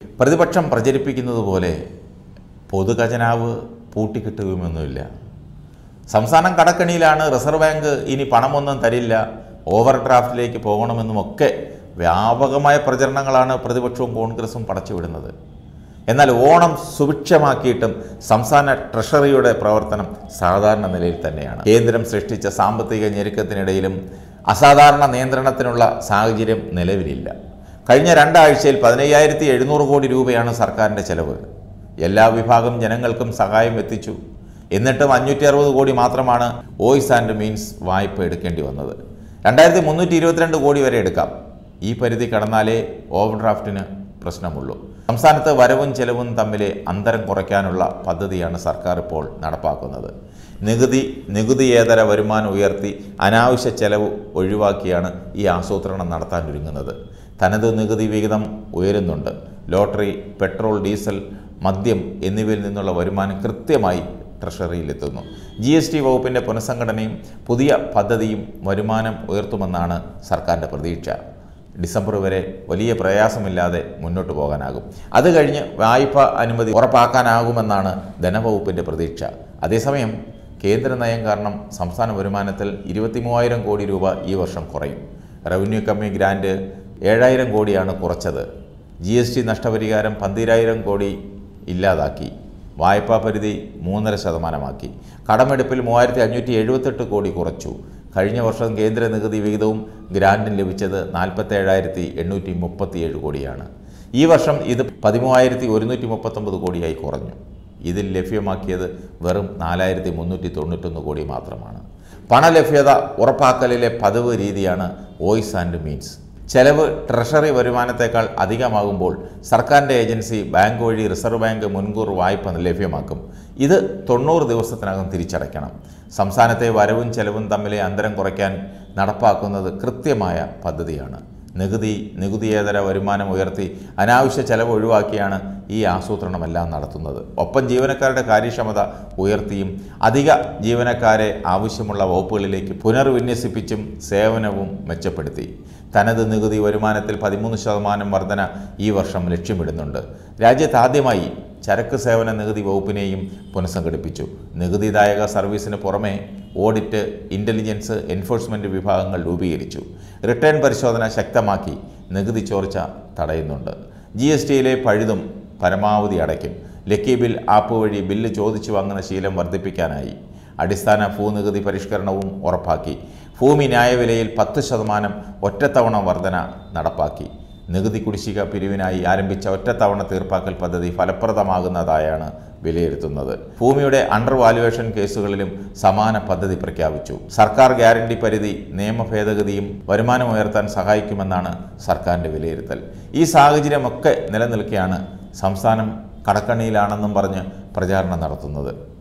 പ്രതിപക്ഷം പ്രചരിപ്പിക്കുന്നത് പോലെ പൊതുഖജനാവ് പൂട്ടിക്കിട്ടുകയുമൊന്നുമില്ല സംസ്ഥാനം കടക്കണിയിലാണ് റിസർവ് ബാങ്ക് ഇനി പണമൊന്നും തരില്ല ഓവർ ഡ്രാഫ്റ്റിലേക്ക് പോകണമെന്നുമൊക്കെ വ്യാപകമായ പ്രചരണങ്ങളാണ് പ്രതിപക്ഷവും കോൺഗ്രസും പടച്ചുവിടുന്നത് എന്നാൽ ഓണം സുഭിക്ഷമാക്കിയിട്ടും സംസ്ഥാന ട്രഷറിയുടെ പ്രവർത്തനം സാധാരണ നിലയിൽ തന്നെയാണ് കേന്ദ്രം സൃഷ്ടിച്ച സാമ്പത്തിക ഞെരുക്കത്തിനിടയിലും അസാധാരണ നിയന്ത്രണത്തിനുള്ള സാഹചര്യം നിലവിലില്ല കഴിഞ്ഞ രണ്ടാഴ്ചയിൽ പതിനയ്യായിരത്തി എഴുന്നൂറ് കോടി രൂപയാണ് സർക്കാരിൻ്റെ ചെലവ് എല്ലാ വിഭാഗം ജനങ്ങൾക്കും സഹായം എത്തിച്ചു എന്നിട്ടും അഞ്ഞൂറ്റി അറുപത് കോടി മാത്രമാണ് വോയിസ് ആൻഡ് മീൻസ് വായ്പ എടുക്കേണ്ടി വന്നത് രണ്ടായിരത്തി മുന്നൂറ്റി ഇരുപത്തിരണ്ട് കോടി വരെ എടുക്കാം ഈ പരിധി കടന്നാലേ ഓവർ ഡ്രാഫ്റ്റിന് പ്രശ്നമുള്ളൂ സംസ്ഥാനത്ത് വരവും ചെലവും തമ്മിലെ അന്തരം കുറയ്ക്കാനുള്ള പദ്ധതിയാണ് സർക്കാർ ഇപ്പോൾ നടപ്പാക്കുന്നത് നികുതി നികുതിയേതര വരുമാനം ഉയർത്തി അനാവശ്യ ചെലവ് ഒഴിവാക്കിയാണ് ഈ ആസൂത്രണം നടത്താനൊരുങ്ങുന്നത് തനത് നികുതി വിഹിതം ഉയരുന്നുണ്ട് ലോട്ടറി പെട്രോൾ ഡീസൽ മദ്യം എന്നിവയിൽ നിന്നുള്ള വരുമാനം കൃത്യമായി ട്രഷറിയിലെത്തുന്നു ജി എസ് ടി വകുപ്പിൻ്റെ പുനഃസംഘടനയും പുതിയ പദ്ധതിയും വരുമാനം ഉയർത്തുമെന്നാണ് സർക്കാരിൻ്റെ പ്രതീക്ഷ ഡിസംബർ വരെ വലിയ പ്രയാസമില്ലാതെ മുന്നോട്ട് പോകാനാകും അത് കഴിഞ്ഞ് വായ്പ അനുമതി ഉറപ്പാക്കാനാകുമെന്നാണ് ധനവകുപ്പിൻ്റെ പ്രതീക്ഷ അതേസമയം കേന്ദ്ര നയം കാരണം സംസ്ഥാന വരുമാനത്തിൽ ഇരുപത്തി മൂവായിരം കോടി രൂപ ഈ വർഷം കുറയും റവന്യൂ കമ്മി ഗ്രാൻഡ് ഏഴായിരം കോടിയാണ് കുറച്ചത് ജി എസ് ടി നഷ്ടപരിഹാരം പന്തിരായിരം കോടി ഇല്ലാതാക്കി വായ്പാ പരിധി മൂന്നര ശതമാനമാക്കി കടമെടുപ്പിൽ മൂവായിരത്തി അഞ്ഞൂറ്റി എഴുപത്തെട്ട് കോടി കുറച്ചു കഴിഞ്ഞ വർഷം കേന്ദ്ര നികുതി വിഹിതവും ഗ്രാൻഡും ലഭിച്ചത് നാൽപ്പത്തേഴായിരത്തി എണ്ണൂറ്റി മുപ്പത്തിയേഴ് കോടിയാണ് ഈ വർഷം ഇത് പതിമൂവായിരത്തി ഒരുന്നൂറ്റി മുപ്പത്തൊമ്പത് കോടിയായി കുറഞ്ഞു ഇതിൽ ലഭ്യമാക്കിയത് വെറും നാലായിരത്തി മുന്നൂറ്റി തൊണ്ണൂറ്റൊന്ന് കോടി മാത്രമാണ് പണലഭ്യത ഉറപ്പാക്കലിലെ പതിവ് രീതിയാണ് വോയിസ് ആൻഡ് മീൻസ് ചെലവ് ട്രഷറി വരുമാനത്തേക്കാൾ അധികമാകുമ്പോൾ സർക്കാരിൻ്റെ ഏജൻസി ബാങ്ക് വഴി റിസർവ് ബാങ്ക് മുൻകൂർ വായ്പ ലഭ്യമാക്കും ഇത് തൊണ്ണൂറ് ദിവസത്തിനകം തിരിച്ചടയ്ക്കണം സംസ്ഥാനത്തെ വരവും ചെലവും തമ്മിലെ അന്തരം കുറയ്ക്കാൻ നടപ്പാക്കുന്നത് കൃത്യമായ പദ്ധതിയാണ് നികുതി നികുതിയേതര വരുമാനം ഉയർത്തി അനാവശ്യ ചെലവ് ഒഴിവാക്കിയാണ് ഈ ആസൂത്രണമെല്ലാം നടത്തുന്നത് ഒപ്പം ജീവനക്കാരുടെ കാര്യക്ഷമത ഉയർത്തിയും അധിക ജീവനക്കാരെ ആവശ്യമുള്ള വകുപ്പുകളിലേക്ക് പുനർവിന്യസിപ്പിച്ചും സേവനവും മെച്ചപ്പെടുത്തി തനത് നികുതി വരുമാനത്തിൽ പതിമൂന്ന് ശതമാനം വർധന ഈ വർഷം ലക്ഷ്യമിടുന്നുണ്ട് രാജ്യത്ത് ആദ്യമായി ചരക്ക് സേവന നികുതി വകുപ്പിനെയും പുനഃസംഘടിപ്പിച്ചു നികുതിദായക സർവീസിന് പുറമെ ഓഡിറ്റ് ഇൻ്റലിജൻസ് എൻഫോഴ്സ്മെൻറ്റ് വിഭാഗങ്ങൾ രൂപീകരിച്ചു റിട്ടേൺ പരിശോധന ശക്തമാക്കി നികുതി ചോർച്ച തടയുന്നുണ്ട് ജി എസ് ടിയിലെ പഴുതും പരമാവധി അടയ്ക്കും ലക്കി ബിൽ ആപ്പ് വഴി ബില്ല് ചോദിച്ചു വാങ്ങുന്ന ശീലം വർദ്ധിപ്പിക്കാനായി അടിസ്ഥാന ഭൂനികുതി പരിഷ്കരണവും ഉറപ്പാക്കി ഭൂമി ന്യായവിലയിൽ പത്ത് ശതമാനം ഒറ്റത്തവണ വർധന നടപ്പാക്കി നികുതി കുടിശ്ശിക പിരിവിനായി ആരംഭിച്ച ഒറ്റത്തവണ തീർപ്പാക്കൽ പദ്ധതി ഫലപ്രദമാകുന്നതായാണ് വിലയിരുത്തുന്നത് ഭൂമിയുടെ അണ്ടർ വാലുവേഷൻ കേസുകളിലും സമാന പദ്ധതി പ്രഖ്യാപിച്ചു സർക്കാർ ഗ്യാരണ്ടി പരിധി നിയമ ഭേദഗതിയും വരുമാനം ഉയർത്താൻ സഹായിക്കുമെന്നാണ് സർക്കാരിൻ്റെ വിലയിരുത്തൽ ഈ സാഹചര്യമൊക്കെ നിലനിൽക്കെയാണ് സംസ്ഥാനം കടക്കണിയിലാണെന്നും പറഞ്ഞ് പ്രചാരണം നടത്തുന്നത്